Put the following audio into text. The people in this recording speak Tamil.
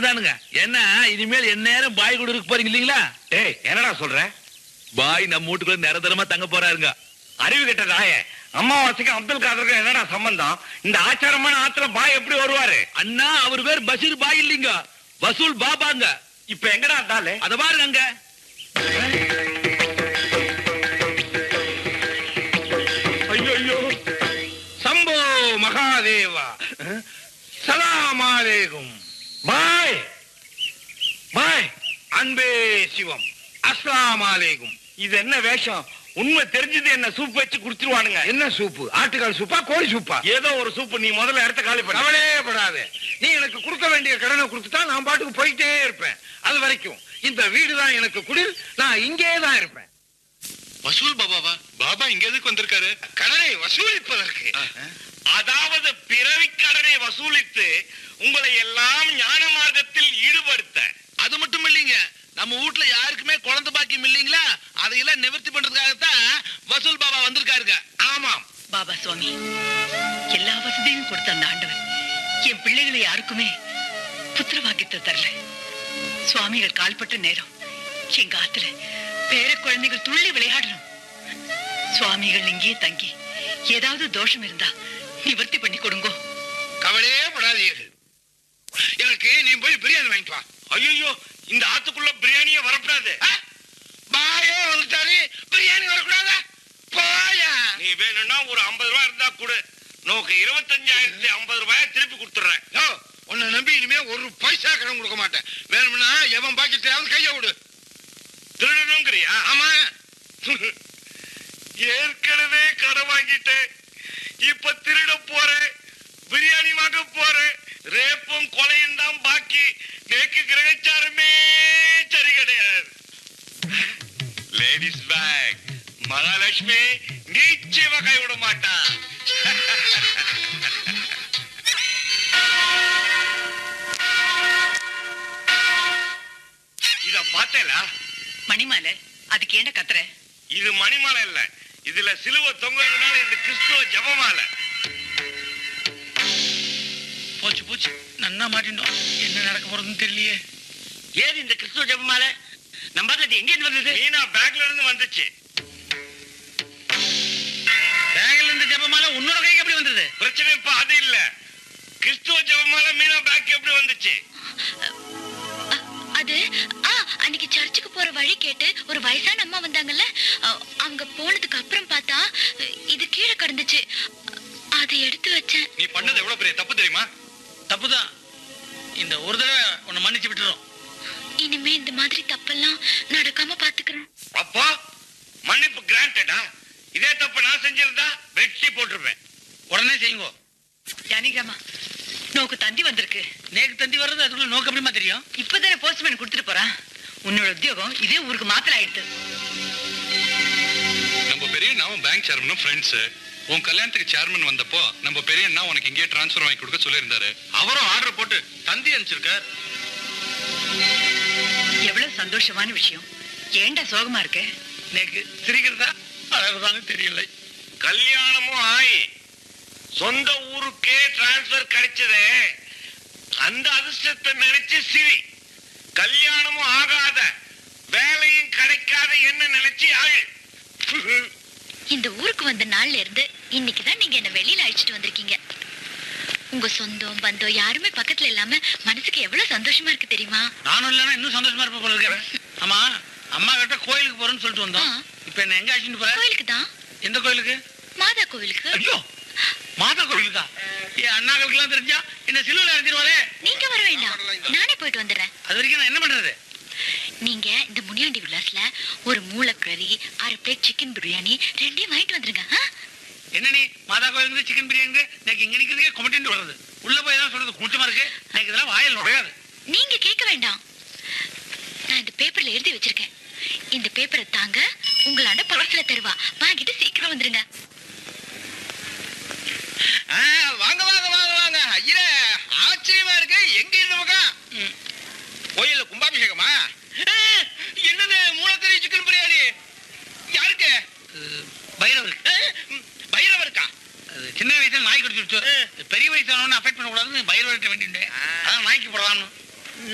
தானுங்க என்ன இனிமேல் என் நேரம் பாய் கூட இருக்க போறீங்க இல்லீங்களா டேய் என்னடா சொல்ற பாய் நம்ம வீட்டுக்குள்ள நிரந்தரமா தங்க போறாருங்க அறிவு கெட்ட நாயே அம்மாவாசைக்கு அப்துல் காதருக்கு என்னடா சம்பந்தம் இந்த ஆச்சாரமான ஆத்துல பாய் எப்படி வருவாரு அண்ணா அவர் பேர் பஷீர் பாய் இல்லீங்க வசூல் பாபாங்க இப்ப எங்கடா இருந்தாலு அத பாருங்க அங்க ஐயோ சம்போ மகாதேவா சலாமாலேகும் பாய் பாய் அன்பே சிவம் அஸ்லாம் அலைக்கும் இது என்ன வேஷம் உண்மை தெரிஞ்சது என்ன சூப் வச்சு குடுத்துருவானுங்க என்ன சூப்பு ஆட்டுக்கால் சூப்பா கோழி சூப்பா ஏதோ ஒரு சூப்பு நீ முதல்ல இடத்த காலி பண்ண கவலையே படாத நீ எனக்கு கொடுக்க வேண்டிய கடனை கொடுத்துட்டா நான் பாட்டுக்கு போயிட்டே இருப்பேன் அது வரைக்கும் இந்த வீடு தான் எனக்கு குடில் நான் இங்கே தான் இருப்பேன் வசூல் பாபாவா பாபா இங்க எதுக்கு வந்திருக்காரு கடனை வசூலிப்பதற்கு அதாவது பிறவி கடனை வசூலித்து உங்களை எல்லாம் ஞான மார்க்கத்தில் ஈடுபடுத்த அது மட்டும் இல்லீங்க நம்ம வீட்டுல யாருக்குமே குழந்தை பாக்கியம் இல்லீங்களா அதையெல்லாம் நிவர்த்தி பண்றதுக்காகத்தான் வசூல் பாபா வந்திருக்காருங்க ஆமாம் பாபா சுவாமி எல்லா வசதியும் கொடுத்த அந்த ஆண்டவன் என் பிள்ளைகளை யாருக்குமே புத்திர பாக்கியத்தை தரல சுவாமிகள் கால்பட்ட நேரம் எங்க ஆத்துல பேர குழந்தைகள் துள்ளி விளையாடணும் சுவாமிகள் இங்கேயே தங்கி ஏதாவது தோஷம் இருந்தா நிவர்த்தி பண்ணி கொடுங்கோ கவலையே படாதீர்கள் எனக்கு நீ போய் பிரியாணி வாங்கிட்டு வா ஐயோ இந்த ஆத்துக்குள்ள பிரியாணியே வரக்கூடாது ஆ? பாயே வந்துட்டாரு பிரியாணி வரக்கூடாதா போயா நீ வேணும்னா ஒரு ஐம்பது ரூபாய் இருந்தா கொடு நோக்கு இருபத்தஞ்சாயிரத்தி ஐம்பது ரூபாய் திருப்பி கொடுத்துறேன் யோ, உன்னை நம்பி இனிமே ஒரு பைசா கடன் கொடுக்க மாட்டேன் வேணும்னா எவன் பாக்கிட்டாவது கைய விடு திருடணுங்கிறியா ஆமா ஏற்கனவே கடன் வாங்கிட்டேன் இப்ப திருட போறேன் பிரியாணி வாங்க போறேன் ரேப்பும் கொலையும் தான் பாக்கி நேக்கு கிரகச்சாரமே சரி கிடையாது லேடிஸ் பேக் மகாலட்சுமி நிச்சயமா கைவிட மாட்டான் இத பார்த்தேலா மணிமாலை அதுக்கு ஏண்ட கத்துற இது மணிமாலை இல்ல இதுல சிலுவை தொங்குறதுனால இது கிறிஸ்துவ ஜபமாலை போச்சு போச்சு நன்னா மாட்டிட்டோம் என்ன நடக்க போறதுன்னு தெரியலையே ஏது இந்த கிறிஸ்துவ ஜபமாலை நம்ம அது எங்க இருந்து வந்தது மீனா பேக்ல இருந்து வந்துச்சு பேக்ல இருந்த ஜெபமால உன்னோட கைக்கு எப்படி வந்தது பிரச்சனை இப்ப அது இல்ல கிறிஸ்துவ ஜபமாலை மீனா பேக் எப்படி வந்துச்சு அது ஆ அன்னைக்கு சர்ச்சுக்கு போற வழி கேட்டு ஒரு வயசான அம்மா வந்தாங்கல்ல அ- அவங்க போனதுக்கு அப்புறம் பார்த்தா இது கீழே கிடந்துச்சு அதை எடுத்து வச்சேன் நீ பண்ணது எவ்வளவு பெரிய தப்பு தெரியுமா தப்புதான் இந்த ஒரு தடவை உன்னை மன்னிச்சு விட்டுறோம் இனிமே இந்த மாதிரி தப்பெல்லாம் நடக்காம பாத்துக்கிறேன் அப்பா மன்னிப்பு கிராண்டடா இதே தப்பு நான் செஞ்சிருந்தா வெட்டி போட்டிருப்பேன் உடனே செய்யுங்க ஜானிகிராமா நோக்கு தந்தி வந்திருக்கு நேக்கு தந்தி வர்றது அதுக்குள்ள நோக்கு எப்படிமா தெரியும் இப்பதானே போஸ்ட்மேன் கொடுத்துட்டு போறான் உன்னோட உத்தியோகம் இதே ஊருக்கு மாத்திரம் ஆயிடுது நம்ம பெரிய அண்ணாவும் பேங்க் சேர்மனும் ஃப்ரெண்ட்ஸ் உன் கல்யாணத்துக்கு சேர்மன் வந்தப்போ நம்ம பெரிய அண்ணா உனக்கு இங்கே டிரான்ஸ்ஃபர் வாங்கி கொடுக்க சொல்லியிருந்தாரு அவரும் ஆர்டர் போட்டு தந்தி அனுப்பிச்சிருக்கார் எவ்வளவு சந்தோஷமான விஷயம் ஏன்டா சோகமா இருக்க நேக்கு சிரிக்கிறதா அழகுதானே தெரியல கல்யாணமும் ஆயி சொந்த ஊருக்கே டிரான்ஸ்பர் கிடைச்சதே அந்த அதிர்ஷ்டத்தை நினைச்சு சிரி கல்யாணமும் ஆகாத வேலையும் கிடைக்காத என்ன நினைச்சு ஆளு இந்த ஊருக்கு வந்த நாள்ல இருந்து இன்னைக்கு தான் நீங்க என்ன வெளியில அழைச்சிட்டு வந்திருக்கீங்க உங்க சொந்தம் பந்தம் யாருமே பக்கத்துல இல்லாம மனசுக்கு எவ்வளவு சந்தோஷமா இருக்கு தெரியுமா நானும் இல்லைன்னா இன்னும் சந்தோஷமா இருப்ப போல இருக்கேன் ஆமா அம்மா கிட்ட கோயிலுக்கு போறேன்னு சொல்லிட்டு வந்தோம் ஆ. இப்ப என்ன எங்க அழைச்சிட்டு போற கோயிலுக்கு தான் எந்த கோயிலுக்கு மாதா கோவிலுக்கு ஐயோ மாதா கோயிலுக்கா என் அண்ணாக்களுக்கெல்லாம் தெரிஞ்சா என்ன சிலுவையில் அழைச்சிருவாளே நீங்க வர வேண்டாம் நானே போயிட்டு வந்துடுறேன் அது வரைக்கும் நான் என்ன பண்றது நீங்க இந்த முனியாண்டி விலாஸ்ல ஒரு மூளைக்கறி அரை பிளேட் சிக்கன் பிரியாணி ரெண்டையும் வாங்கிட்டு வந்துருங்க ஆ? என்ன நீ மாதா கோயிலுக்கு சிக்கன் பிரியாணி எனக்கு இங்க நிக்கிறதுக்கே கொமட்டின்னு வருது உள்ள போய் தான் சொல்றது கூட்டமா இருக்கு எனக்கு இதெல்லாம் வாயில் நுழையாது நீங்க கேட்க வேண்டாம் நான் இந்த பேப்பர்ல எழுதி வச்சிருக்கேன் இந்த பேப்பரை தாங்க உங்களாண்ட பக்கத்துல தருவா வாங்கிட்டு சீக்கிரம் வந்துருங்க